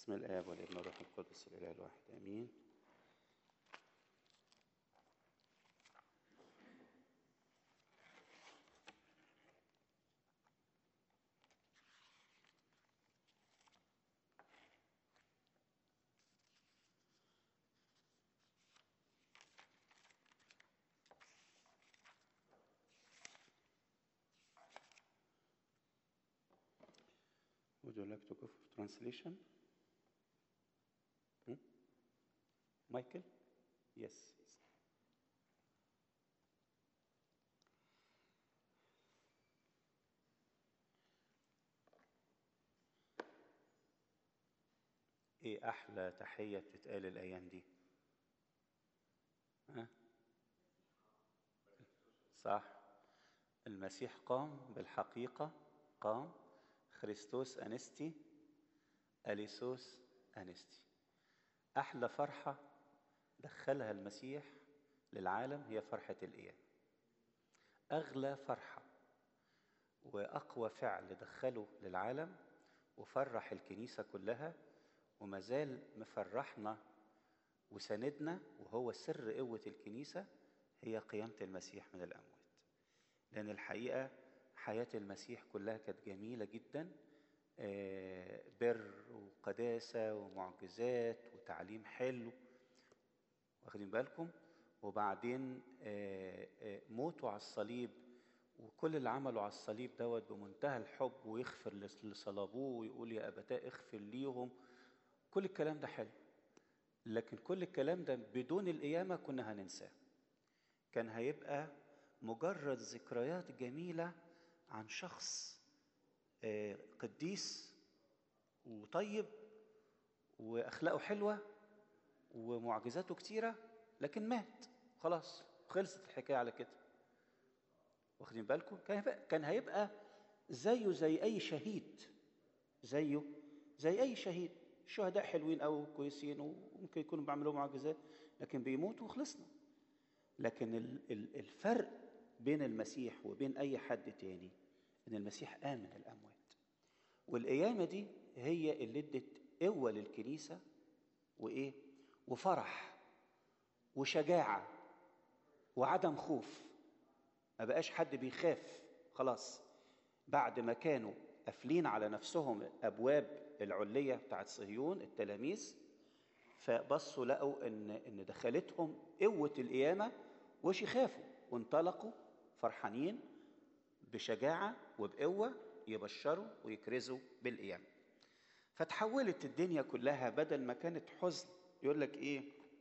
بسم الآب والابن والروح القدس الإله الواحد آمين Would you like to go for translation? Hmm? Michael? Yes. yes. ايه احلى تحية بتتقال الايام دي ها صح المسيح قام بالحقيقة قام خريستوس أنستي أليسوس أنستي أحلى فرحة دخلها المسيح للعالم هي فرحة القيامة أغلى فرحة وأقوى فعل دخله للعالم وفرح الكنيسة كلها وما زال مفرحنا وسندنا وهو سر قوة الكنيسة هي قيامة المسيح من الأموات لأن الحقيقة حياة المسيح كلها كانت جميلة جدا بر وقداسة ومعجزات وتعليم حلو واخدين بالكم وبعدين موته على الصليب وكل اللي عمله على الصليب دوت بمنتهى الحب ويغفر اللي صلبوه ويقول يا أبتاء اغفر ليهم كل الكلام ده حلو لكن كل الكلام ده بدون القيامة كنا هننساه كان هيبقى مجرد ذكريات جميلة عن شخص قديس وطيب واخلاقه حلوه ومعجزاته كتيره لكن مات خلاص خلصت الحكايه على كده واخدين بالكم كان هيبقى, كان هيبقى زيه زي اي شهيد زيه زي اي شهيد الشهداء حلوين او كويسين وممكن يكونوا بيعملوا معجزات لكن بيموتوا وخلصنا لكن الفرق بين المسيح وبين اي حد تاني ان المسيح قام من الاموات والقيامه دي هي اللي ادت قوه للكنيسه وايه وفرح وشجاعه وعدم خوف ما بقاش حد بيخاف خلاص بعد ما كانوا قافلين على نفسهم ابواب العليه بتاعت صهيون التلاميذ فبصوا لقوا ان ان دخلتهم قوه القيامه وش يخافوا وانطلقوا فرحانين بشجاعة وبقوة يبشروا ويكرزوا بالقيامة فتحولت الدنيا كلها بدل ما كانت حزن يقول لك ايه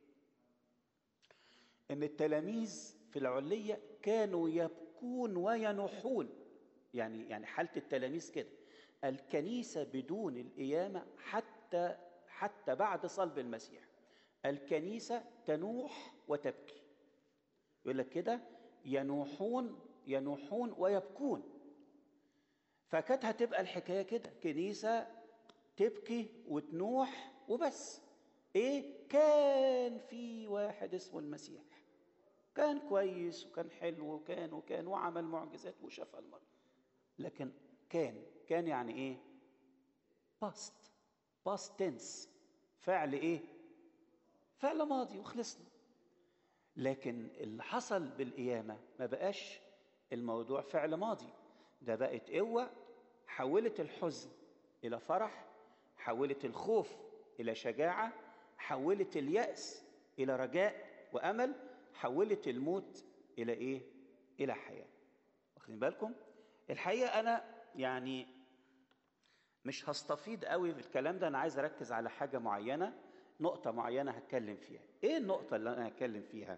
ان التلاميذ في العلية كانوا يبكون وينوحون يعني يعني حالة التلاميذ كده الكنيسة بدون القيامة حتى حتى بعد صلب المسيح الكنيسة تنوح وتبكي يقول لك كده ينوحون ينوحون ويبكون فكانت هتبقى الحكايه كده كنيسه تبكي وتنوح وبس ايه كان في واحد اسمه المسيح كان كويس وكان حلو وكان وكان وعمل معجزات وشفى المرض لكن كان كان يعني ايه باست باست تنس فعل ايه فعل ماضي وخلصنا لكن اللي حصل بالقيامه ما بقاش الموضوع فعل ماضي ده بقت قوة حولت الحزن إلى فرح حولت الخوف إلى شجاعة حولت اليأس إلى رجاء وأمل حولت الموت إلى إيه؟ إلى حياة واخدين بالكم؟ الحقيقة أنا يعني مش هستفيض قوي في الكلام ده أنا عايز أركز على حاجة معينة نقطة معينة هتكلم فيها إيه النقطة اللي أنا هتكلم فيها؟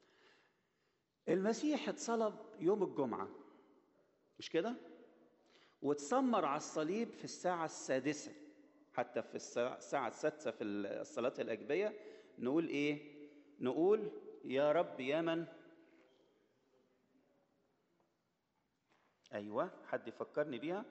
المسيح اتصلب يوم الجمعة مش كده؟ واتسمر على الصليب في الساعة السادسة حتى في الساعة السادسة في الصلاة الأجبية نقول إيه؟ نقول يا رب يا من أيوة حد يفكرني بيها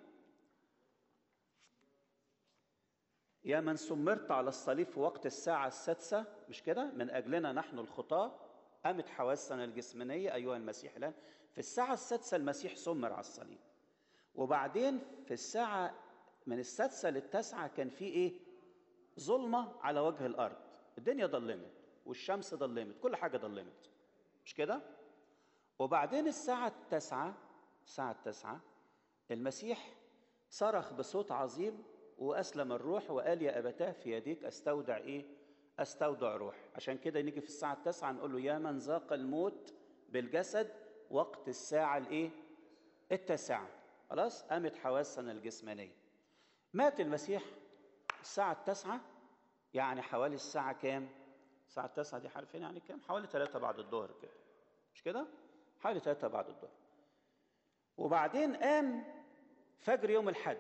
يا من سمرت على الصليب في وقت الساعة السادسة مش كده؟ من أجلنا نحن الخطاة قامت حواسنا الجسمانية أيها المسيح الآن في الساعة السادسة المسيح سمر على الصليب وبعدين في الساعة من السادسة للتاسعة كان في إيه؟ ظلمة على وجه الأرض الدنيا ضلمت والشمس ضلمت كل حاجة ضلمت مش كده؟ وبعدين الساعة التاسعة الساعة التاسعة المسيح صرخ بصوت عظيم وأسلم الروح وقال يا أبتاه في يديك أستودع إيه؟ أستودع روح عشان كده نيجي في الساعة التاسعة نقول له يا من ذاق الموت بالجسد وقت الساعة الإيه؟ التاسعة خلاص قامت حواسنا الجسمانية مات المسيح الساعة التاسعة يعني حوالي الساعة كام؟ الساعة التاسعة دي عارفين يعني كام؟ حوالي ثلاثة بعد الظهر كده مش كده؟ حوالي ثلاثة بعد الظهر وبعدين قام فجر يوم الحد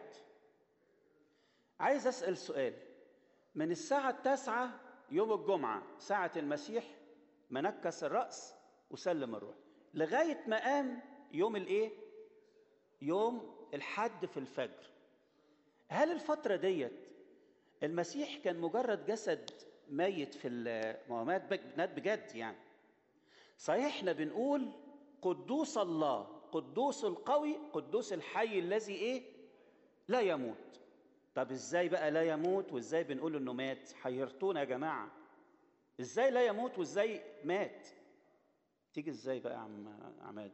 عايز أسأل سؤال من الساعة التاسعة يوم الجمعة ساعة المسيح منكس الرأس وسلم الروح لغاية ما قام يوم الإيه؟ يوم الحد في الفجر هل الفترة ديت المسيح كان مجرد جسد ميت في ما هو مات بجد يعني صحيح احنا بنقول قدوس الله قدوس القوي قدوس الحي الذي ايه لا يموت طب ازاي بقى لا يموت وازاي بنقول انه مات حيرتونا يا جماعه ازاي لا يموت وازاي مات تيجي ازاي بقى يا عم عماد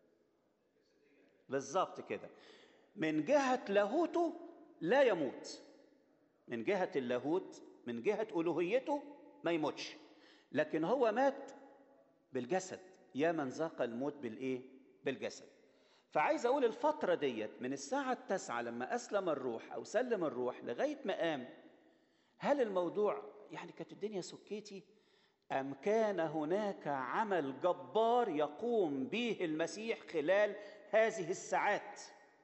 بالظبط كده من جهه لاهوته لا يموت من جهه اللاهوت من جهه الوهيته ما يموتش لكن هو مات بالجسد يا من ذاق الموت بالايه بالجسد فعايز اقول الفتره ديت من الساعه التاسعه لما اسلم الروح او سلم الروح لغايه ما قام هل الموضوع يعني كانت الدنيا سكيتي ام كان هناك عمل جبار يقوم به المسيح خلال هذه الساعات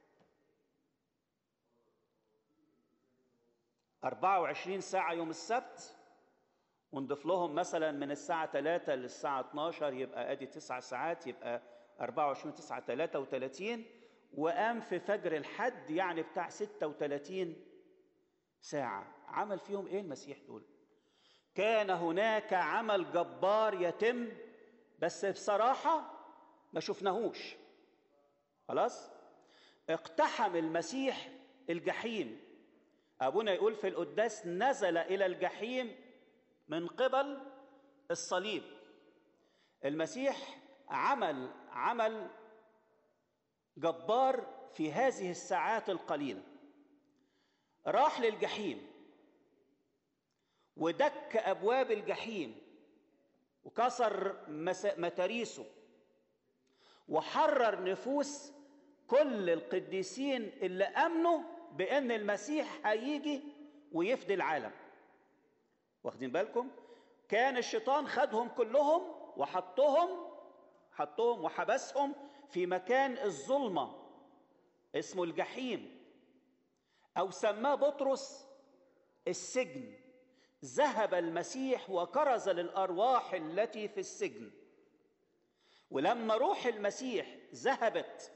24 ساعة يوم السبت ونضيف لهم مثلا من الساعة 3 للساعة 12 يبقى ادي 9 ساعات يبقى 24 9 33 وقام في فجر الحد يعني بتاع 36 ساعة عمل فيهم ايه المسيح دول كان هناك عمل جبار يتم بس بصراحة ما شفناهوش خلاص اقتحم المسيح الجحيم أبونا يقول في القداس نزل إلى الجحيم من قبل الصليب المسيح عمل عمل جبار في هذه الساعات القليله راح للجحيم ودك ابواب الجحيم وكسر متاريسه وحرر نفوس كل القديسين اللي امنوا بان المسيح هيجي ويفدي العالم واخدين بالكم كان الشيطان خدهم كلهم وحطهم حطهم وحبسهم في مكان الظلمه اسمه الجحيم او سماه بطرس السجن ذهب المسيح وكرز للارواح التي في السجن ولما روح المسيح ذهبت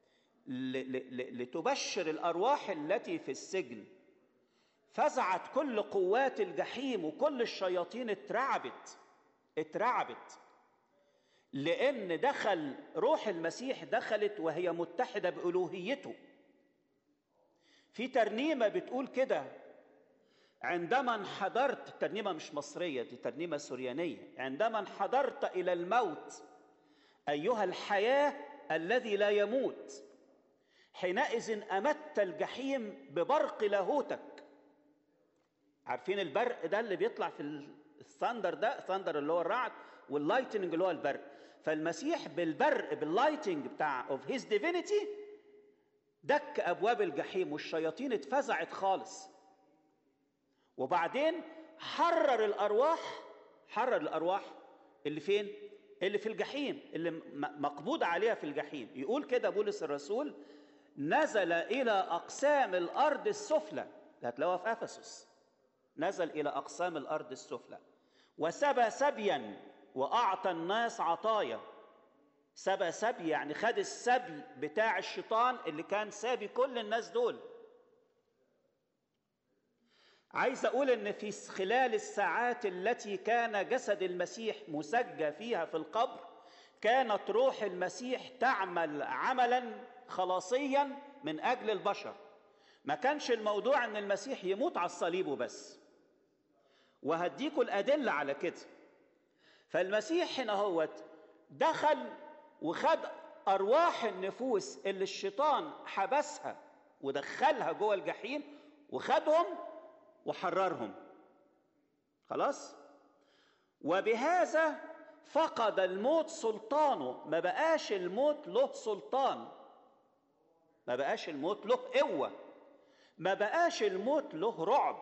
لتبشر الارواح التي في السجن فزعت كل قوات الجحيم وكل الشياطين اترعبت اترعبت لان دخل روح المسيح دخلت وهي متحده بالوهيته في ترنيمه بتقول كده عندما انحدرت الترنيمه مش مصريه دي ترنيمه سوريانيه عندما انحدرت الى الموت ايها الحياه الذي لا يموت حينئذ امت الجحيم ببرق لاهوتك عارفين البرق ده اللي بيطلع في الثندر ده الثندر اللي هو الرعد واللايتنج اللي هو البرق فالمسيح بالبرق باللايتنج بتاع اوف هيز ديفينيتي دك ابواب الجحيم والشياطين اتفزعت خالص وبعدين حرر الارواح حرر الارواح اللي فين اللي في الجحيم اللي مقبوض عليها في الجحيم يقول كده بولس الرسول نزل الى اقسام الارض السفلى هتلاقوها في افسس نزل الى اقسام الارض السفلى وسبى سبيا واعطى الناس عطايا سبى سبي يعني خد السبي بتاع الشيطان اللي كان سابي كل الناس دول عايز اقول ان في خلال الساعات التي كان جسد المسيح مسجى فيها في القبر كانت روح المسيح تعمل عملا خلاصيا من اجل البشر ما كانش الموضوع ان المسيح يموت على الصليب وبس وهديكوا الأدلة على كده فالمسيح هنا هوت دخل وخد أرواح النفوس اللي الشيطان حبسها ودخلها جوه الجحيم وخدهم وحررهم خلاص وبهذا فقد الموت سلطانه ما بقاش الموت له سلطان ما بقاش الموت له قوة ما بقاش الموت له رعب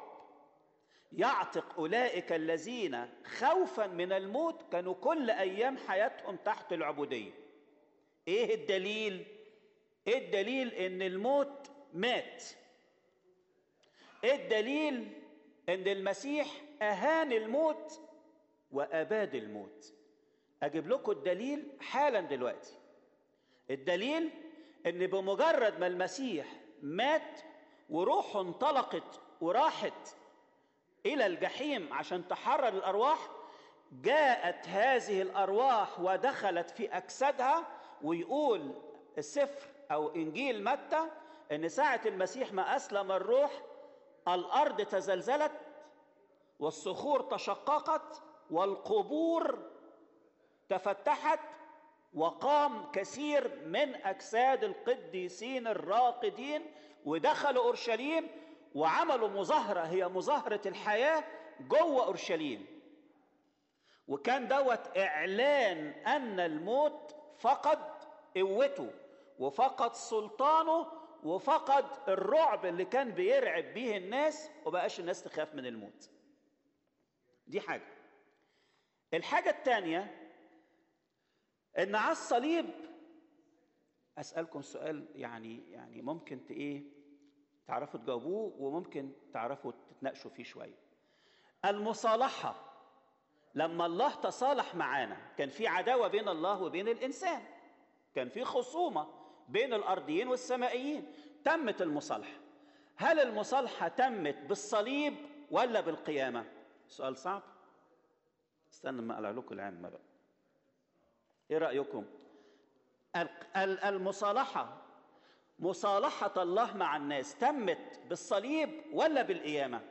يعتق أولئك الذين خوفا من الموت كانوا كل أيام حياتهم تحت العبودية إيه الدليل؟ إيه الدليل إن الموت مات؟ إيه الدليل إن المسيح أهان الموت وأباد الموت؟ أجيب لكم الدليل حالا دلوقتي الدليل ان بمجرد ما المسيح مات وروحه انطلقت وراحت الى الجحيم عشان تحرر الارواح جاءت هذه الارواح ودخلت في اجسادها ويقول السفر او انجيل متى ان ساعه المسيح ما اسلم الروح الارض تزلزلت والصخور تشققت والقبور تفتحت وقام كثير من اجساد القديسين الراقدين ودخلوا اورشليم وعملوا مظاهره هي مظاهره الحياه جوه اورشليم وكان دوت اعلان ان الموت فقد قوته وفقد سلطانه وفقد الرعب اللي كان بيرعب بيه الناس وبقاش الناس تخاف من الموت دي حاجه الحاجه الثانيه ان على الصليب اسالكم سؤال يعني يعني ممكن ايه تعرفوا تجاوبوه وممكن تعرفوا تتناقشوا فيه شويه المصالحه لما الله تصالح معانا كان في عداوه بين الله وبين الانسان كان في خصومه بين الارضيين والسمائيين تمت المصالحه هل المصالحه تمت بالصليب ولا بالقيامه سؤال صعب استنى ما اقلع لكم العامه بقى ايه رايكم المصالحه مصالحه الله مع الناس تمت بالصليب ولا بالقيامه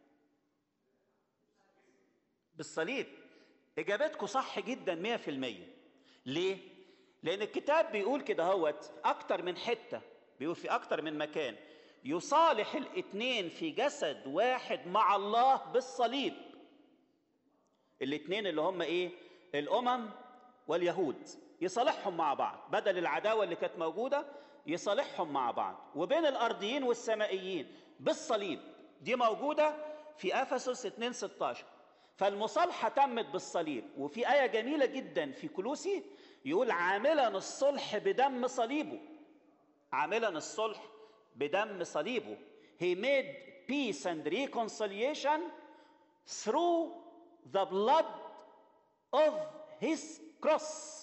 بالصليب اجابتكم صح جدا 100% ليه لان الكتاب بيقول كده هوت اكتر من حته بيقول في اكتر من مكان يصالح الاثنين في جسد واحد مع الله بالصليب الاثنين اللي هم ايه الامم واليهود يصالحهم مع بعض بدل العداوه اللي كانت موجوده يصالحهم مع بعض وبين الارضيين والسمائيين بالصليب دي موجوده في افسس 2 16 فالمصالحه تمت بالصليب وفي ايه جميله جدا في كلوسي يقول عاملا الصلح بدم صليبه عاملا الصلح بدم صليبه he made peace and reconciliation through the blood of his cross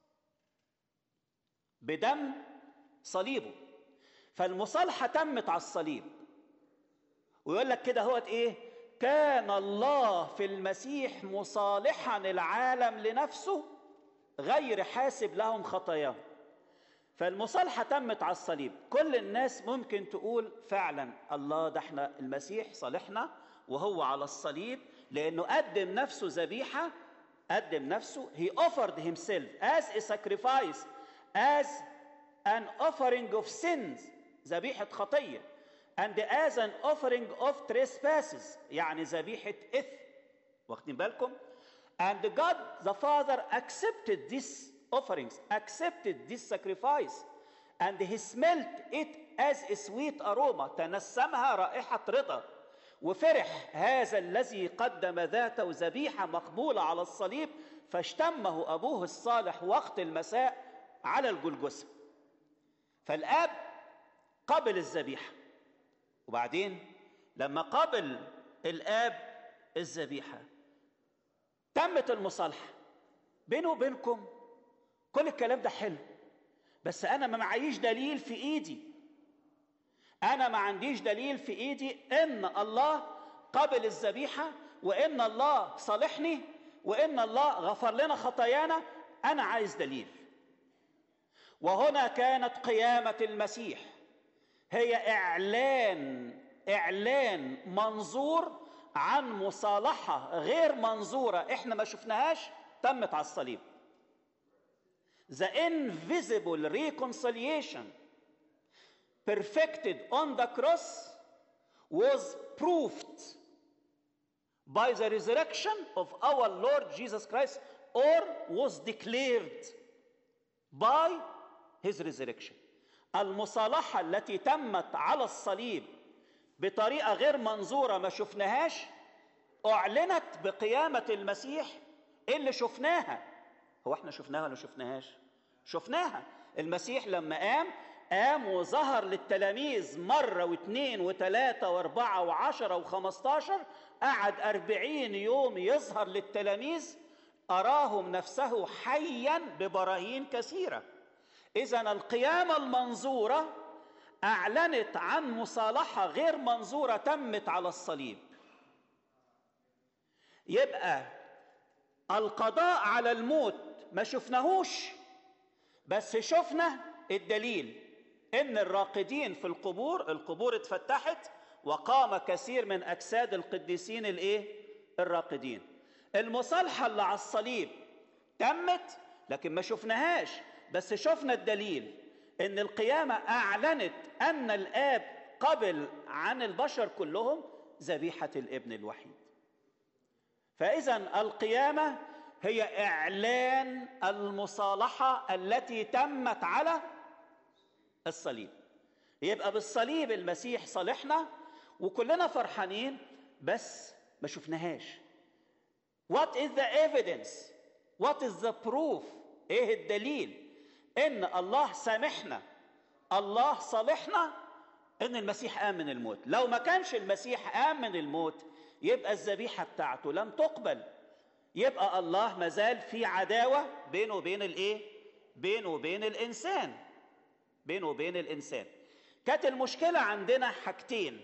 بدم صليبه فالمصالحة تمت على الصليب ويقول لك كده هوت ايه كان الله في المسيح مصالحا العالم لنفسه غير حاسب لهم خطاياهم فالمصالحة تمت على الصليب كل الناس ممكن تقول فعلا الله ده احنا المسيح صالحنا وهو على الصليب لانه قدم نفسه ذبيحه قدم نفسه he offered himself as a sacrifice as an offering of sins ذبيحة خطية and as an offering of trespasses يعني ذبيحة إثم واخدين بالكم and God the Father accepted these offerings accepted this sacrifice and he smelt it as a sweet aroma تنسمها رائحة رضا وفرح هذا الذي قدم ذاته ذبيحة مقبولة على الصليب فاشتمه أبوه الصالح وقت المساء على الجلجسة فالآب قبل الذبيحة وبعدين لما قبل الآب الذبيحة تمت المصالحة بينه وبينكم كل الكلام ده حلو بس أنا ما معيش دليل في إيدي أنا ما عنديش دليل في إيدي إن الله قبل الذبيحة وإن الله صالحني وإن الله غفر لنا خطايانا أنا عايز دليل وهنا كانت قيامة المسيح هي إعلان إعلان منظور عن مصالحة غير منظورة احنا ما شفناهاش تمت على الصليب the invisible reconciliation perfected on the cross was proved by the resurrection of our Lord Jesus Christ or was declared by his resurrection المصالحة التي تمت على الصليب بطريقة غير منظورة ما شفناهاش أعلنت بقيامة المسيح اللي شفناها هو احنا شفناها ولا شفناهاش شفناها المسيح لما قام قام وظهر للتلاميذ مرة واثنين وثلاثة واربعة وعشرة وخمستاشر قعد أربعين يوم يظهر للتلاميذ أراهم نفسه حيا ببراهين كثيرة إذا القيامة المنظورة أعلنت عن مصالحة غير منظورة تمت على الصليب يبقى القضاء على الموت ما شفناهوش بس شفنا الدليل ان الراقدين في القبور القبور اتفتحت وقام كثير من اجساد القديسين الايه الراقدين المصالحه اللي على الصليب تمت لكن ما شفناهاش بس شفنا الدليل ان القيامه اعلنت ان الاب قبل عن البشر كلهم ذبيحه الابن الوحيد فاذا القيامه هي اعلان المصالحه التي تمت على الصليب يبقى بالصليب المسيح صالحنا وكلنا فرحانين بس ما شفناهاش what is the evidence what is the proof ايه الدليل ان الله سامحنا الله صالحنا ان المسيح قام من الموت لو ما كانش المسيح قام من الموت يبقى الذبيحه بتاعته لم تقبل يبقى الله مازال في عداوه بينه وبين الايه بينه وبين الانسان بينه وبين الانسان كانت المشكله عندنا حاجتين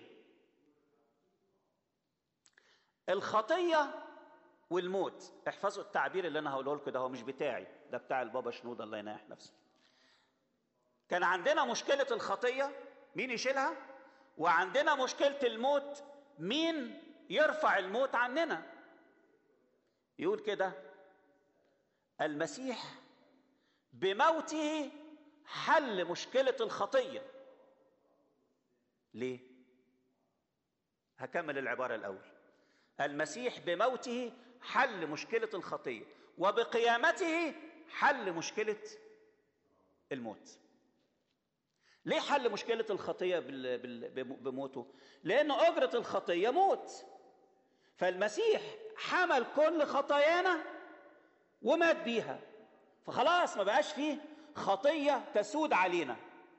الخطيه والموت احفظوا التعبير اللي انا هقوله لكم ده هو مش بتاعي ده بتاع البابا شنوده الله يناح نفسه كان عندنا مشكله الخطيه مين يشيلها وعندنا مشكله الموت مين يرفع الموت عننا يقول كده المسيح بموته حل مشكله الخطيه ليه هكمل العباره الاول المسيح بموته حل مشكله الخطيه وبقيامته حل مشكله الموت ليه حل مشكله الخطيه بال- بال- بموته لان اجره الخطيه موت فالمسيح حمل كل خطايانا ومات بيها فخلاص ما بقاش فيه خطيه تسود علينا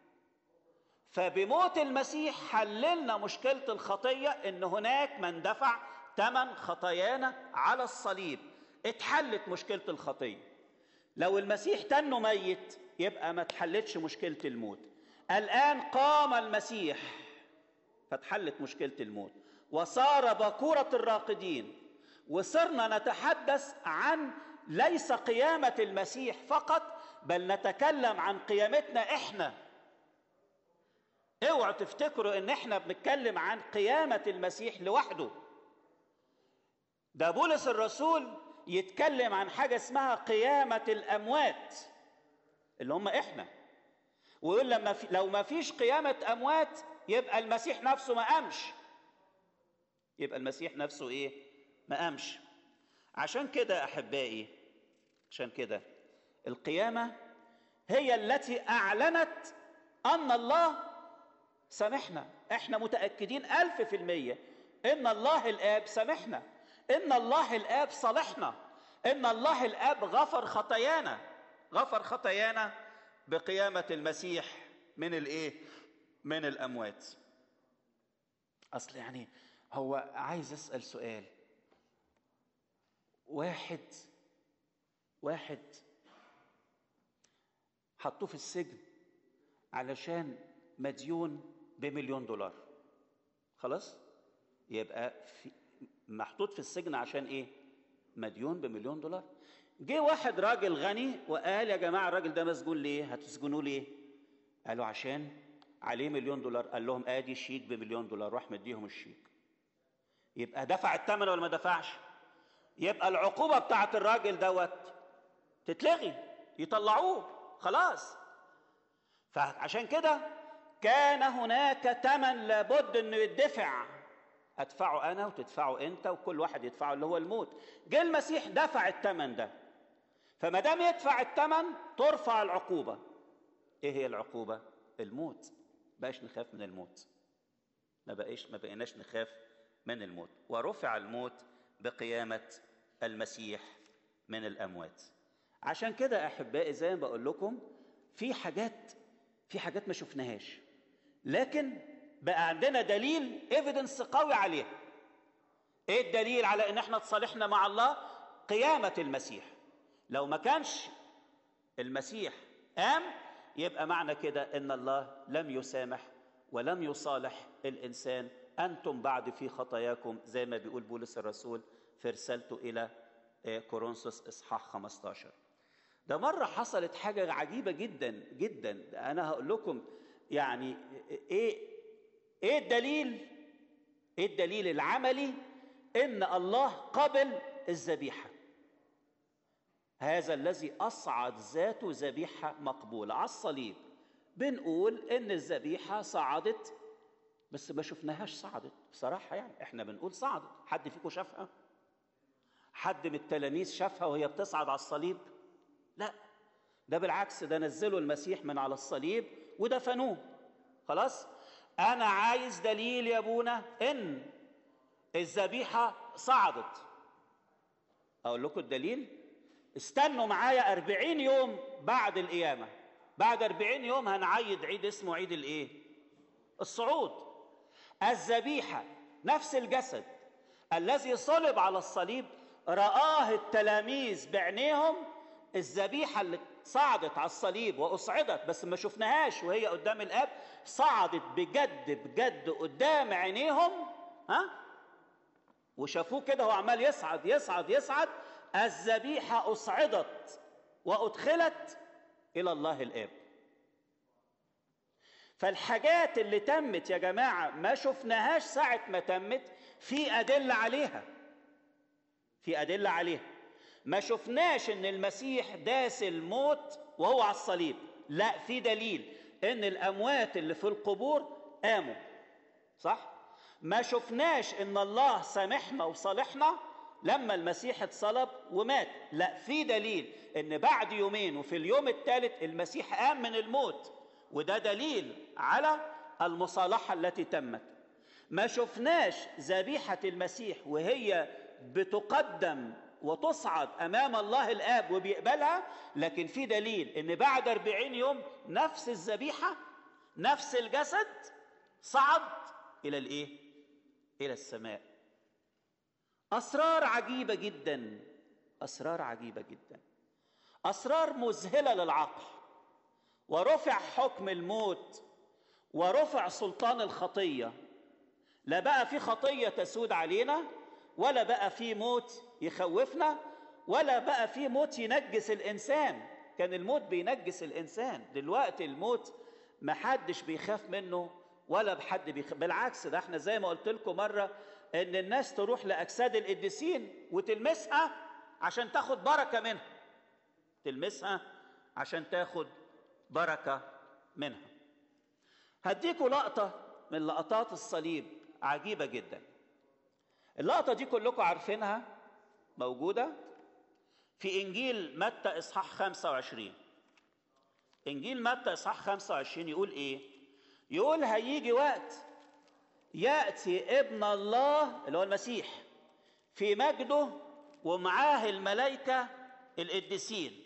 فبموت المسيح حللنا مشكله الخطيه ان هناك من دفع ثمن خطايانا على الصليب اتحلت مشكله الخطيه لو المسيح تنه ميت يبقى ما اتحلتش مشكله الموت الان قام المسيح فاتحلت مشكله الموت وصار بكوره الراقدين وصرنا نتحدث عن ليس قيامه المسيح فقط بل نتكلم عن قيامتنا احنا اوعوا تفتكروا ان احنا بنتكلم عن قيامه المسيح لوحده ده بولس الرسول يتكلم عن حاجه اسمها قيامه الاموات اللي هم احنا ويقول لما في لو ما فيش قيامه اموات يبقى المسيح نفسه ما قامش يبقى المسيح نفسه ايه ما قامش عشان كده احبائي عشان كده القيامه هي التي اعلنت ان الله سامحنا احنا متاكدين الف في الميه ان الله الاب سامحنا ان الله الاب صالحنا ان الله الاب غفر خطايانا غفر خطايانا بقيامه المسيح من الايه من الاموات اصل يعني هو عايز اسال سؤال واحد واحد حطوه في السجن علشان مديون بمليون دولار خلاص يبقى في محطوط في السجن عشان ايه مديون بمليون دولار جه واحد راجل غني وقال يا جماعه الراجل ده مسجون ليه هتسجنوه ليه قالوا عشان عليه مليون دولار قال لهم ادي شيك بمليون دولار راح مديهم الشيك يبقى دفع الثمن ولا ما دفعش يبقى العقوبه بتاعت الراجل دوت تتلغي يطلعوه خلاص فعشان كده كان هناك ثمن لابد انه يدفع ادفعه انا وتدفعه انت وكل واحد يدفعه اللي هو الموت جه المسيح دفع الثمن ده فما دام يدفع الثمن ترفع العقوبه ايه هي العقوبه الموت بقاش نخاف من الموت ما بقاش ما بقيناش نخاف من الموت ورفع الموت بقيامه المسيح من الاموات عشان كده احبائي زي ما بقول لكم في حاجات في حاجات ما شفناهاش لكن بقى عندنا دليل ايفيدنس قوي عليها ايه الدليل على ان احنا تصالحنا مع الله قيامه المسيح لو ما كانش المسيح قام يبقى معنى كده ان الله لم يسامح ولم يصالح الانسان انتم بعد في خطاياكم زي ما بيقول بولس الرسول في رسالته الى كورنثوس اصحاح 15 ده مره حصلت حاجه عجيبه جدا جدا انا هقول لكم يعني ايه ايه الدليل ايه الدليل العملي ان الله قبل الذبيحه هذا الذي اصعد ذاته ذبيحه مقبوله على الصليب بنقول ان الذبيحه صعدت بس ما شفناهاش صعدت بصراحه يعني احنا بنقول صعدت حد فيكم شافها حد من التلاميذ شافها وهي بتصعد على الصليب لا ده بالعكس ده نزلوا المسيح من على الصليب ودفنوه خلاص انا عايز دليل يا ابونا ان الذبيحه صعدت اقول لكم الدليل استنوا معايا أربعين يوم بعد القيامة بعد أربعين يوم هنعيد عيد اسمه عيد الايه الصعود الذبيحة نفس الجسد الذي صلب على الصليب رآه التلاميذ بعينيهم الذبيحة اللي صعدت على الصليب وأصعدت بس ما شفناهاش وهي قدام الآب صعدت بجد بجد قدام عينيهم ها وشافوه كده هو عمال يصعد يصعد يصعد الذبيحة أصعدت وأدخلت إلى الله الآب فالحاجات اللي تمت يا جماعة ما شفناهاش ساعة ما تمت في أدلة عليها في أدلة عليها ما شفناش إن المسيح داس الموت وهو على الصليب لا في دليل إن الأموات اللي في القبور قاموا صح؟ ما شفناش إن الله سامحنا وصالحنا لما المسيح اتصلب ومات لا في دليل ان بعد يومين وفي اليوم الثالث المسيح قام من الموت وده دليل على المصالحه التي تمت ما شفناش ذبيحه المسيح وهي بتقدم وتصعد امام الله الاب وبيقبلها لكن في دليل ان بعد أربعين يوم نفس الذبيحه نفس الجسد صعد الى الايه الى السماء اسرار عجيبه جدا اسرار عجيبه جدا اسرار مذهله للعقل ورفع حكم الموت ورفع سلطان الخطيه لا بقى في خطيه تسود علينا ولا بقى في موت يخوفنا ولا بقى في موت ينجس الانسان كان الموت بينجس الانسان دلوقتي الموت محدش بيخاف منه ولا بحد بيخاف بالعكس ده احنا زي ما قلت لكم مره ان الناس تروح لاجساد القديسين وتلمسها عشان تاخد بركه منها تلمسها عشان تاخد بركه منها هديكوا لقطه من لقطات الصليب عجيبه جدا اللقطه دي كلكم عارفينها موجوده في انجيل متى اصحاح 25 انجيل متى اصحاح 25 يقول ايه يقول هيجي وقت ياتي ابن الله اللي هو المسيح في مجده ومعاه الملائكه القديسين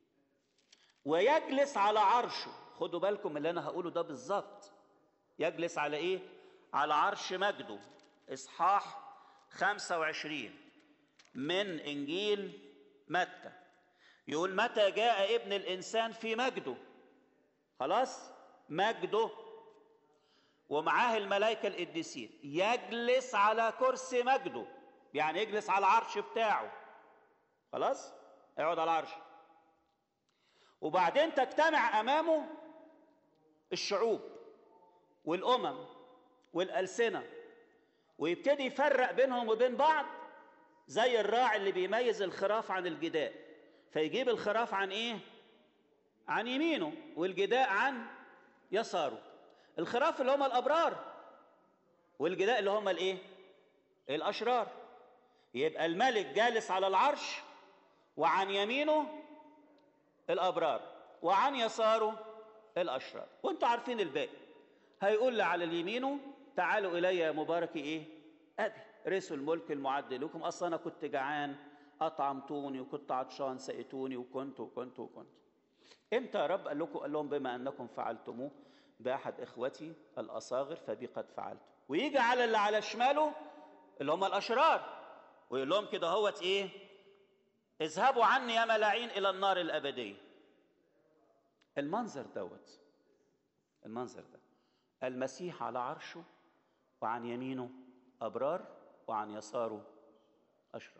ويجلس على عرشه خدوا بالكم من اللي انا هقوله ده بالظبط يجلس على ايه على عرش مجده اصحاح 25 من انجيل متى يقول متى جاء ابن الانسان في مجده خلاص مجده ومعاه الملائكة القديسين يجلس على كرسي مجده يعني يجلس على العرش بتاعه خلاص يقعد على العرش وبعدين تجتمع أمامه الشعوب والأمم والألسنة ويبتدي يفرق بينهم وبين بعض زي الراعي اللي بيميز الخراف عن الجداء فيجيب الخراف عن ايه عن يمينه والجداء عن يساره الخراف اللي هم الابرار والجداء اللي هم الايه الاشرار يبقى الملك جالس على العرش وعن يمينه الابرار وعن يساره الاشرار وانتوا عارفين الباقي هيقول على اليمينه تعالوا الي يا مبارك ايه ابي رثوا الملك المعد لكم اصلا انا كنت جعان اطعمتوني وكنت عطشان سقيتوني وكنت وكنت وكنت امتى يا رب قال لكم قال لهم بما انكم فعلتموه باحد اخوتي الاصاغر فبي قد فعلت ويجي على اللي على شماله اللي هم الاشرار ويقول لهم كده هوت ايه اذهبوا عني يا ملاعين الى النار الابديه المنظر دوت المنظر ده المسيح على عرشه وعن يمينه ابرار وعن يساره اشرار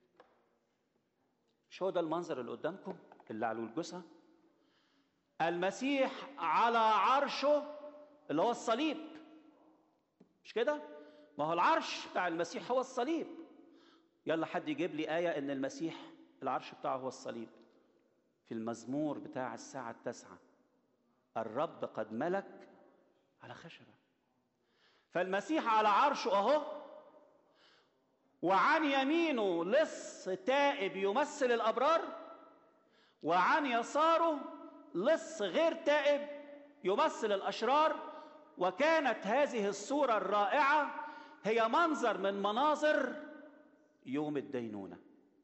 مش هو ده المنظر اللي قدامكم اللي على الجثه المسيح على عرشه اللي هو الصليب مش كده ما هو العرش بتاع المسيح هو الصليب يلا حد يجيب لي آية إن المسيح العرش بتاعه هو الصليب في المزمور بتاع الساعة التاسعة الرب قد ملك على خشبة فالمسيح على عرشه أهو وعن يمينه لص تائب يمثل الأبرار وعن يساره لص غير تائب يمثل الأشرار وكانت هذه الصورة الرائعة هي منظر من مناظر يوم الدينونة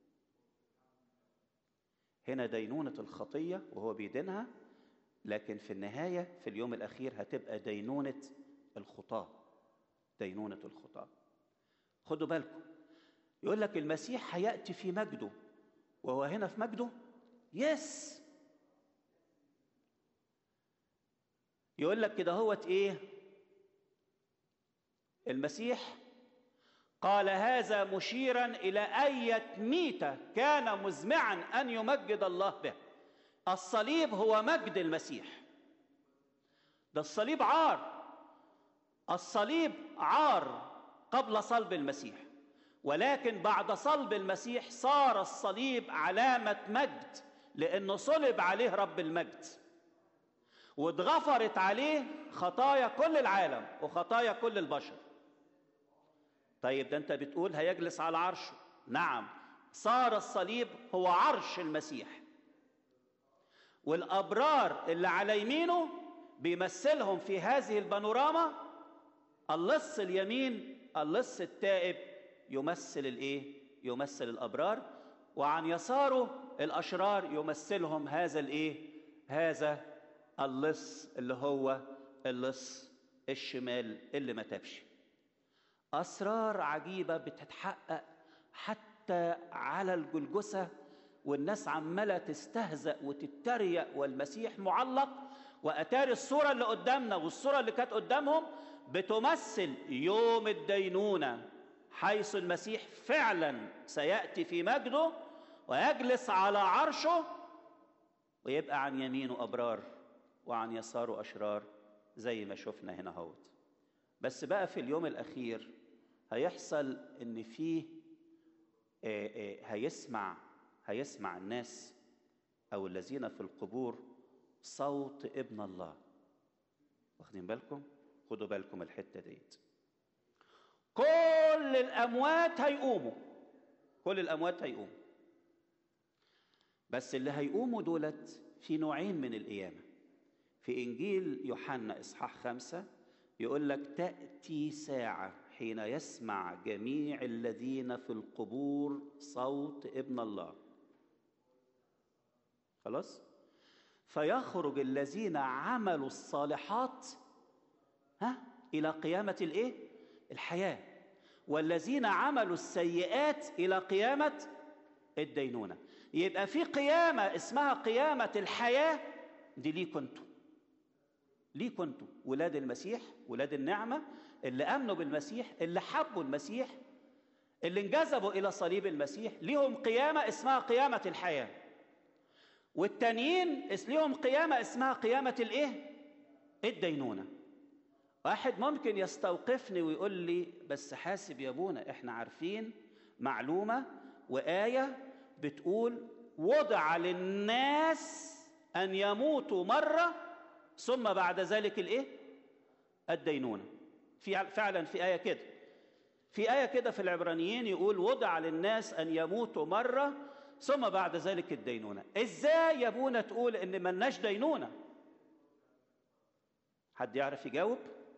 هنا دينونة الخطية وهو بيدينها لكن في النهاية في اليوم الأخير هتبقى دينونة الخطاة دينونة الخطاة خدوا بالكم يقول لك المسيح هيأتي في مجده وهو هنا في مجده يس يقول لك كده هوت ايه المسيح قال هذا مشيرا الى اية ميتة كان مزمعا ان يمجد الله به الصليب هو مجد المسيح ده الصليب عار الصليب عار قبل صلب المسيح ولكن بعد صلب المسيح صار الصليب علامة مجد لأنه صلب عليه رب المجد واتغفرت عليه خطايا كل العالم وخطايا كل البشر طيب ده انت بتقول هيجلس على عرشه نعم صار الصليب هو عرش المسيح والابرار اللي على يمينه بيمثلهم في هذه البانوراما اللص اليمين اللص التائب يمثل الايه يمثل الابرار وعن يساره الاشرار يمثلهم هذا الايه هذا اللص اللي هو اللص الشمال اللي ما تابش اسرار عجيبه بتتحقق حتى على الجلجسه والناس عماله تستهزأ وتتريق والمسيح معلق واتاري الصوره اللي قدامنا والصوره اللي كانت قدامهم بتمثل يوم الدينونه حيث المسيح فعلا سياتي في مجده ويجلس على عرشه ويبقى عن يمينه ابرار وعن يساره اشرار زي ما شفنا هنا هوت بس بقى في اليوم الاخير هيحصل ان فيه هيسمع هيسمع الناس او الذين في القبور صوت ابن الله واخدين بالكم خدوا بالكم الحته ديت كل الاموات هيقوموا كل الاموات هيقوموا بس اللي هيقوموا دولت في نوعين من القيامه في انجيل يوحنا اصحاح خمسه يقول لك تاتي ساعه حين يسمع جميع الذين في القبور صوت ابن الله خلاص فيخرج الذين عملوا الصالحات ها الى قيامه الايه الحياه والذين عملوا السيئات الى قيامه الدينونه يبقى في قيامه اسمها قيامه الحياه دي ليه كنتوا ليه كنتوا ولاد المسيح ولاد النعمه اللي امنوا بالمسيح اللي حبوا المسيح اللي انجذبوا الى صليب المسيح ليهم قيامه اسمها قيامه الحياه والتانيين ليهم قيامه اسمها قيامه الايه الدينونه واحد ممكن يستوقفني ويقول لي بس حاسب يا ابونا احنا عارفين معلومه وايه بتقول وضع للناس ان يموتوا مره ثم بعد ذلك الايه الدينونه في فعلا في ايه كده في ايه كده في العبرانيين يقول وضع للناس ان يموتوا مره ثم بعد ذلك الدينونه ازاي يا ابونا تقول ان ملناش دينونه حد يعرف يجاوب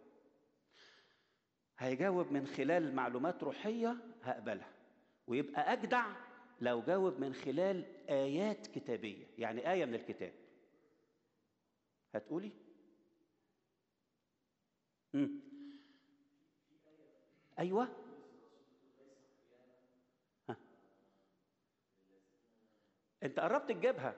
هيجاوب من خلال معلومات روحيه هقبلها ويبقى اجدع لو جاوب من خلال ايات كتابيه يعني ايه من الكتاب هتقولي امم ايوه ها. انت قربت تجيبها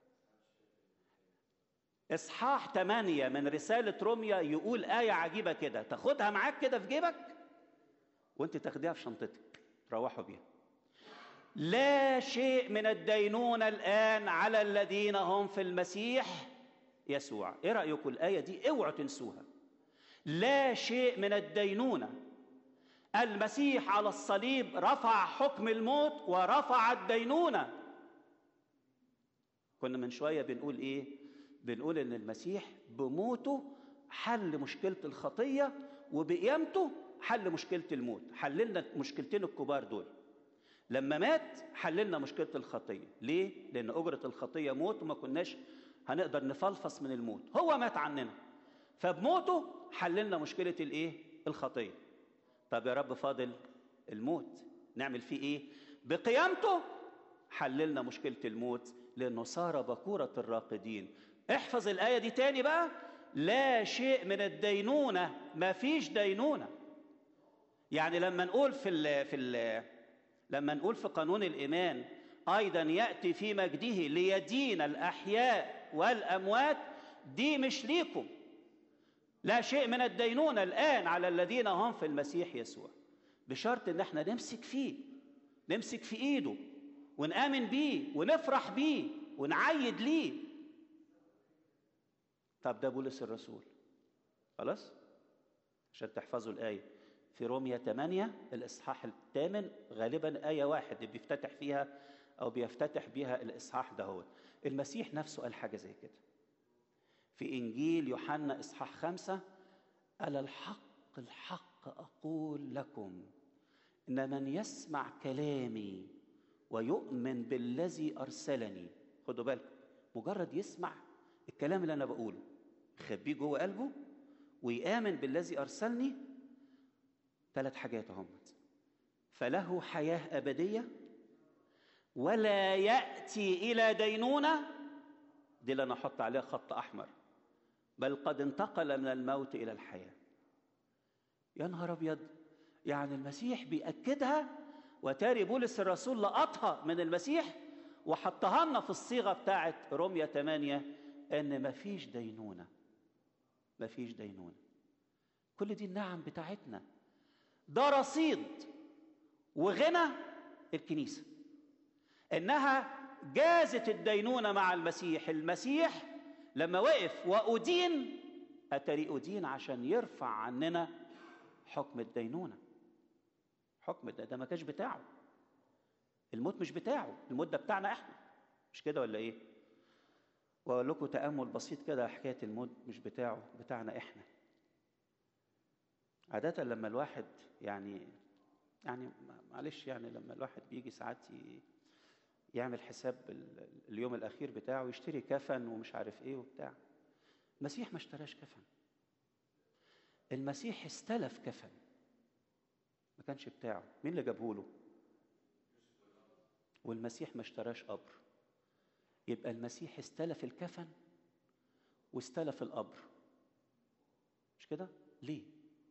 اصحاح 8 من رساله روميا يقول ايه عجيبه كده تاخدها معاك كده في جيبك وانت تاخديها في شنطتك تروحوا بيها لا شيء من الدينونه الان على الذين هم في المسيح يسوع ايه رايكم الايه دي اوعوا تنسوها لا شيء من الدينونه المسيح على الصليب رفع حكم الموت ورفع الدينونه كنا من شويه بنقول ايه بنقول ان المسيح بموته حل مشكله الخطيه وبقيامته حل مشكله الموت حللنا المشكلتين الكبار دول لما مات حللنا مشكله الخطيه ليه لان اجره الخطيه موت وما كناش هنقدر نفلفص من الموت هو مات عننا فبموته حللنا مشكله الايه الخطيه طب يا رب فاضل الموت نعمل فيه ايه بقيامته حللنا مشكله الموت لانه صار بكوره الراقدين احفظ الايه دي تاني بقى لا شيء من الدينونه ما فيش دينونه يعني لما نقول في ال في ال لما نقول في قانون الايمان ايضا ياتي في مجده ليدين الاحياء والاموات دي مش ليكم لا شيء من الدينونه الان على الذين هم في المسيح يسوع بشرط ان احنا نمسك فيه نمسك في ايده ونامن بيه ونفرح بيه ونعيد ليه طب ده بولس الرسول خلاص عشان تحفظوا الايه في روميا 8 الاصحاح الثامن غالبا ايه واحد اللي بيفتتح فيها او بيفتتح بيها الاصحاح ده هو المسيح نفسه قال حاجه زي كده في انجيل يوحنا اصحاح خمسة قال الحق الحق اقول لكم ان من يسمع كلامي ويؤمن بالذي ارسلني خدوا بالكم مجرد يسمع الكلام اللي انا بقوله يخبيه جوه قلبه ويامن بالذي ارسلني ثلاث حاجات اهم فله حياه ابديه ولا ياتي الى دينونه دي اللي انا احط عليها خط احمر بل قد انتقل من الموت الى الحياه يا نهار ابيض يعني المسيح بياكدها وتاري بولس الرسول لقطها من المسيح وحطها لنا في الصيغه بتاعت روميا 8 ان مفيش دينونه مفيش دينونه كل دي النعم بتاعتنا ده رصيد وغنى الكنيسه انها جازت الدينونه مع المسيح المسيح لما وقف وادين اتري ادين عشان يرفع عننا حكم الدينونه حكم ده, ده ما كانش بتاعه الموت مش بتاعه الموت ده بتاعنا احنا مش كده ولا ايه واقول لكم تامل بسيط كده حكايه الموت مش بتاعه بتاعنا احنا عاده لما الواحد يعني يعني معلش يعني لما الواحد بيجي ساعات يعمل حساب اليوم الاخير بتاعه يشتري كفن ومش عارف ايه وبتاع المسيح ما اشتراش كفن المسيح استلف كفن ما كانش بتاعه مين اللي جابه له والمسيح ما اشتراش قبر يبقى المسيح استلف الكفن واستلف القبر مش كده ليه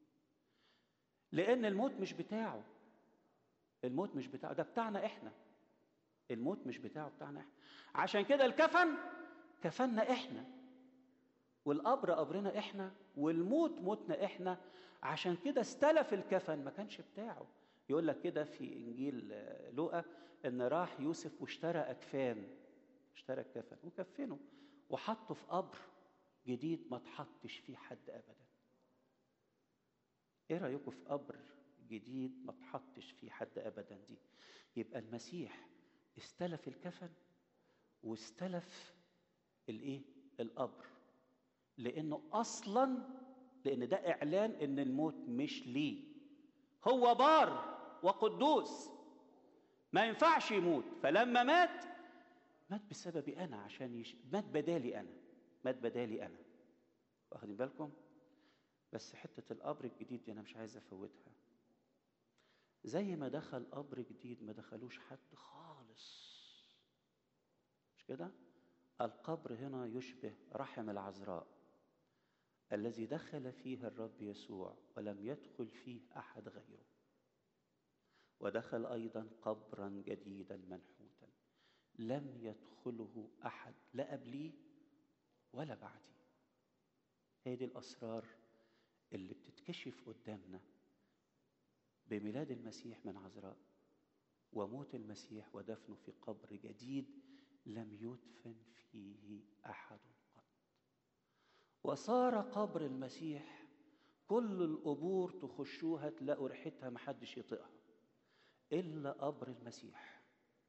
لان الموت مش بتاعه الموت مش بتاعه ده بتاعنا احنا الموت مش بتاعه بتاعنا احنا عشان كده الكفن كفنا احنا والقبر قبرنا احنا والموت موتنا احنا عشان كده استلف الكفن ما كانش بتاعه يقول لك كده في انجيل لوقا ان راح يوسف واشترى اكفان اشترى الكفن وكفنه وحطه في قبر جديد ما تحطش فيه حد ابدا ايه رايكم في قبر جديد ما تحطش فيه حد ابدا دي يبقى المسيح استلف الكفن واستلف الايه القبر لانه اصلا لان ده اعلان ان الموت مش ليه هو بار وقدوس ما ينفعش يموت فلما مات مات بسببي انا عشان يش... مات بدالي انا مات بدالي انا واخدين بالكم بس حته القبر الجديد دي انا مش عايز افوتها زي ما دخل قبر جديد ما دخلوش حد خالص مش كده القبر هنا يشبه رحم العذراء الذي دخل فيه الرب يسوع ولم يدخل فيه احد غيره ودخل ايضا قبرا جديدا منحوتا لم يدخله احد لا قبليه ولا بعدي هي دي الاسرار اللي بتتكشف قدامنا بميلاد المسيح من عذراء وموت المسيح ودفنه في قبر جديد لم يدفن فيه احد قط وصار قبر المسيح كل القبور تخشوها تلاقوا ريحتها محدش يطيقها الا قبر المسيح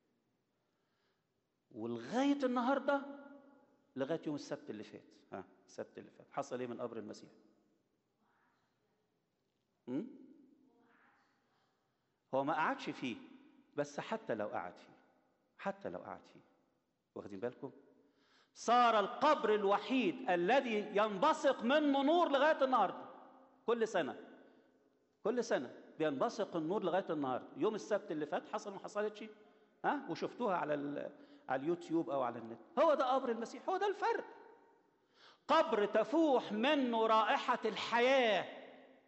ولغايه النهارده لغايه يوم السبت اللي فات ها السبت اللي فات حصل ايه من قبر المسيح م? هو ما قعدش فيه بس حتى لو قعد فيه حتى لو قعد فيه واخدين بالكم صار القبر الوحيد الذي ينبثق منه نور لغايه النهارده كل سنه كل سنه بينبثق النور لغايه النهارده يوم السبت اللي فات حصل ما حصلتش ها وشفتوها على على اليوتيوب او على النت هو ده قبر المسيح هو ده الفرق قبر تفوح منه رائحه الحياه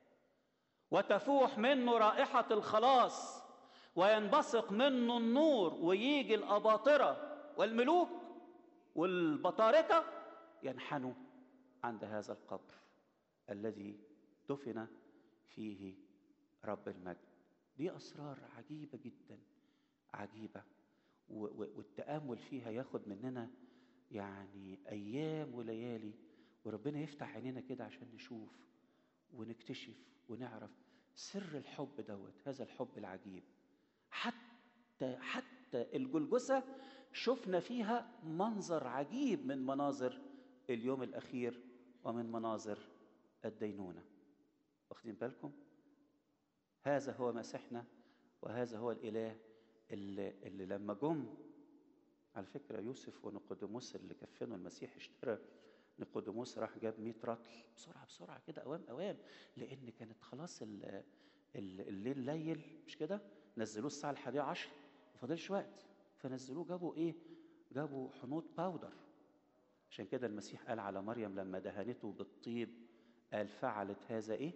وتفوح منه رائحه الخلاص وينبثق منه النور ويجي الاباطره والملوك والبطاركه ينحنوا عند هذا القبر الذي دفن فيه رب المجد دي اسرار عجيبه جدا عجيبه والتامل فيها ياخد مننا يعني ايام وليالي وربنا يفتح عينينا كده عشان نشوف ونكتشف ونعرف سر الحب دوت هذا الحب العجيب حتى حتى الجلجسه شفنا فيها منظر عجيب من مناظر اليوم الاخير ومن مناظر الدينونه واخدين بالكم هذا هو مسيحنا وهذا هو الاله اللي, اللي لما جم على فكره يوسف ونقوديموس اللي كفنوا المسيح اشترى نيقوديموس راح جاب 100 رطل بسرعه بسرعه كده اوام اوام لان كانت خلاص الليل ليل مش كده نزلوه الساعه الحادية عشر ما فاضلش وقت فنزلوه جابوا ايه جابوا حنوط باودر عشان كده المسيح قال على مريم لما دهنته بالطيب قال فعلت هذا ايه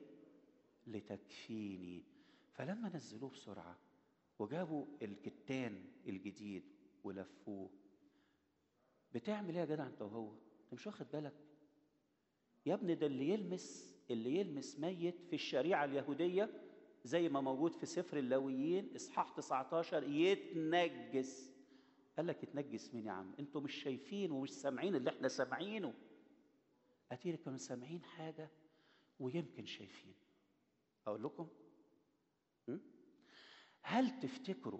لتكفيني فلما نزلوه بسرعه وجابوا الكتان الجديد ولفوه بتعمل ايه يا جدع انت وهو انت مش واخد بالك يا ابني ده اللي يلمس اللي يلمس ميت في الشريعه اليهوديه زي ما موجود في سفر اللاويين اصحاح 19 يتنجس قال لك يتنجس مين يا عم انتوا مش شايفين ومش سامعين اللي احنا سامعينه اتيري كانوا سامعين حاجه ويمكن شايفين اقول لكم م? هل تفتكروا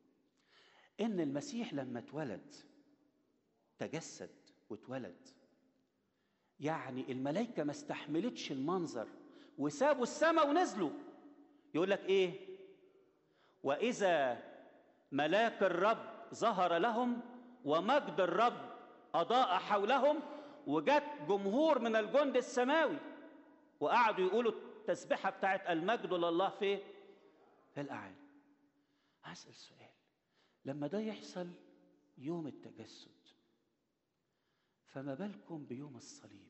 ان المسيح لما اتولد تجسد واتولد يعني الملائكه ما استحملتش المنظر وسابوا السماء ونزلوا يقول لك ايه واذا ملاك الرب ظهر لهم ومجد الرب اضاء حولهم وجت جمهور من الجند السماوي وقعدوا يقولوا التسبيحه بتاعت المجد لله في في الاعالي هسال سؤال لما ده يحصل يوم التجسد فما بالكم بيوم الصليب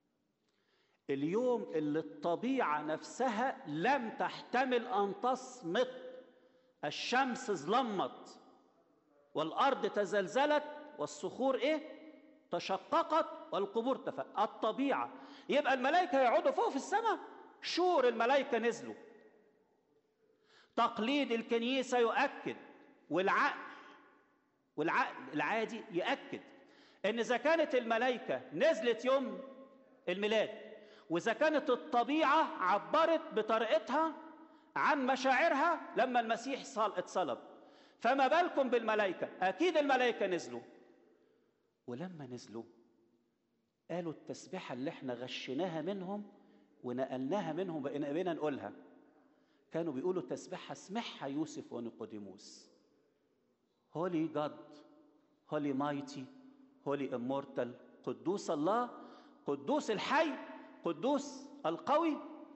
اليوم اللي الطبيعه نفسها لم تحتمل ان تصمت الشمس ظلمت والارض تزلزلت والصخور ايه تشققت والقبور تفق الطبيعه يبقى الملائكه يقعدوا فوق في السماء شور الملائكه نزلوا تقليد الكنيسه يؤكد والعقل والعقل العادي يؤكد ان اذا كانت الملائكه نزلت يوم الميلاد واذا كانت الطبيعه عبرت بطريقتها عن مشاعرها لما المسيح صال اتصلب فما بالكم بالملائكه اكيد الملائكه نزلوا ولما نزلوا قالوا التسبيحه اللي احنا غشيناها منهم ونقلناها منهم بقينا بقينا نقولها كانوا بيقولوا تسبيحه سمعها يوسف ونيقوديموس هولي جاد هولي مايتي هولي امورتال قدوس الله قدوس الحي قدوس القوي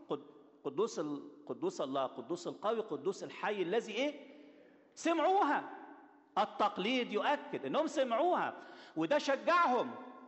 قدوس قدوس الله قدوس القوي قدوس الحي الذي ايه سمعوها التقليد يؤكد انهم سمعوها وده شجعهم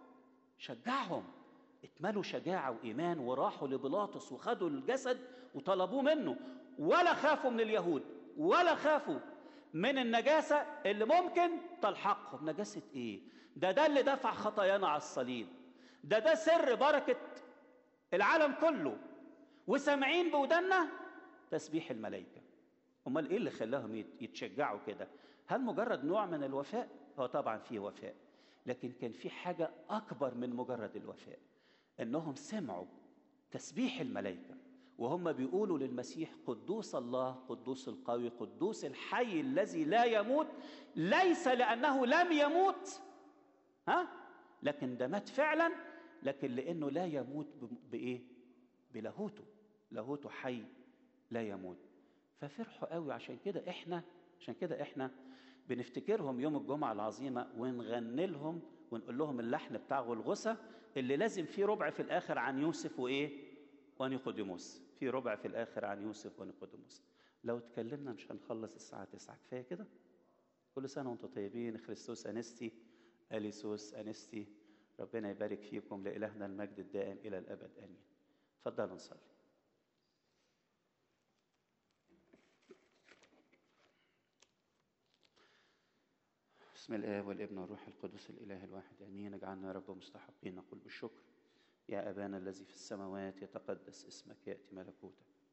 شجعهم اتملوا شجاعه وايمان وراحوا لبيلاطس وخدوا الجسد وطلبوه منه ولا خافوا من اليهود ولا خافوا من النجاسه اللي ممكن تلحقهم نجاسه ايه ده ده اللي دفع خطايانا على الصليب ده ده سر بركه العالم كله وسامعين بودنا تسبيح الملائكه امال ايه اللي خلاهم يتشجعوا كده هل مجرد نوع من الوفاء هو طبعا فيه وفاء لكن كان في حاجه اكبر من مجرد الوفاء انهم سمعوا تسبيح الملائكه وهم بيقولوا للمسيح قدوس الله قدوس القوي قدوس الحي الذي لا يموت ليس لانه لم يموت ها لكن ده مات فعلا لكن لانه لا يموت بايه بلاهوته لاهوته حي لا يموت ففرحوا قوي عشان كده احنا عشان كده احنا بنفتكرهم يوم الجمعة العظيمة ونغني لهم ونقول لهم اللحن بتاع غلغسة اللي لازم فيه ربع في الآخر عن يوسف وإيه؟ ونيقوديموس في ربع في الآخر عن يوسف ونيقوديموس لو اتكلمنا مش هنخلص الساعة 9 كفاية كده كل سنة وانتم طيبين خريستوس أنستي أليسوس أنستي ربنا يبارك فيكم لإلهنا المجد الدائم إلى الأبد آمين تفضلوا نصلي بسم الآب والابن والروح القدس الإله الواحد آمين اجعلنا يا رب مستحقين نقول بالشكر يا أبانا الذي في السماوات يتقدس اسمك يأتي ملكوتك